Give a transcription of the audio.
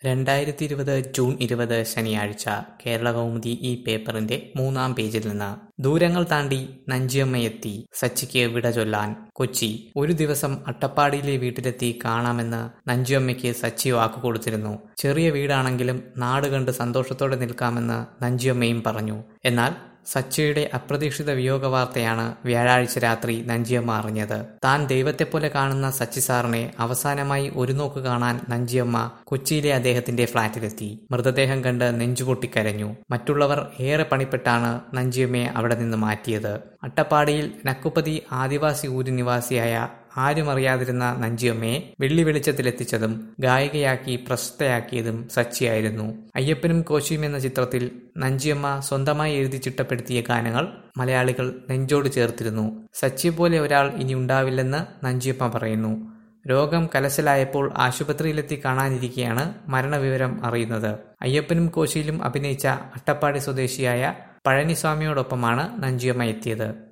രണ്ടായിരത്തി ഇരുപത് ജൂൺ ഇരുപത് ശനിയാഴ്ച കേരളകൗമുദി ഈ പേപ്പറിന്റെ മൂന്നാം പേജിൽ നിന്ന് ദൂരങ്ങൾ താണ്ടി നഞ്ചിയമ്മയെത്തി സച്ചിക്ക് വിട ചൊല്ലാൻ കൊച്ചി ഒരു ദിവസം അട്ടപ്പാടിയിലെ വീട്ടിലെത്തി കാണാമെന്ന് നഞ്ചിയമ്മയ്ക്ക് സച്ചി വാക്കുകൊടുത്തിരുന്നു ചെറിയ വീടാണെങ്കിലും നാട് കണ്ട് സന്തോഷത്തോടെ നിൽക്കാമെന്ന് നഞ്ചിയമ്മയും പറഞ്ഞു എന്നാൽ സച്ചിയുടെ അപ്രതീക്ഷിത വിയോഗ വാർത്തയാണ് വ്യാഴാഴ്ച രാത്രി നഞ്ചിയമ്മ അറിഞ്ഞത് താൻ ദൈവത്തെപ്പോലെ കാണുന്ന സച്ചി സാറിനെ അവസാനമായി ഒരു നോക്ക് കാണാൻ നഞ്ചിയമ്മ കൊച്ചിയിലെ അദ്ദേഹത്തിന്റെ ഫ്ളാറ്റിലെത്തി മൃതദേഹം കണ്ട് നെഞ്ചുപൊട്ടിക്കരഞ്ഞു മറ്റുള്ളവർ ഏറെ പണിപ്പെട്ടാണ് നഞ്ചിയമ്മയെ അവിടെ നിന്ന് മാറ്റിയത് അട്ടപ്പാടിയിൽ നക്കുപതി ആദിവാസി ഊരി നിവാസിയായ ആരും അറിയാതിരുന്ന നഞ്ചിയമ്മയെ വെള്ളി വെളിച്ചത്തിലെത്തിച്ചതും ഗായികയാക്കി പ്രശസ്തയാക്കിയതും സച്ചിയായിരുന്നു അയ്യപ്പനും കോശിയും എന്ന ചിത്രത്തിൽ നഞ്ചിയമ്മ സ്വന്തമായി എഴുതി ചിട്ടപ്പെടുത്തിയ ഗാനങ്ങൾ മലയാളികൾ നെഞ്ചോട് ചേർത്തിരുന്നു സച്ചിയെ പോലെ ഒരാൾ ഇനി ഉണ്ടാവില്ലെന്ന് നഞ്ചിയമ്മ പറയുന്നു രോഗം കലശലായപ്പോൾ ആശുപത്രിയിലെത്തി കാണാനിരിക്കെയാണ് മരണവിവരം അറിയുന്നത് അയ്യപ്പനും കോശിയിലും അഭിനയിച്ച അട്ടപ്പാടി സ്വദേശിയായ പഴനിസ്വാമിയോടൊപ്പമാണ് നഞ്ചിയമ്മ എത്തിയത്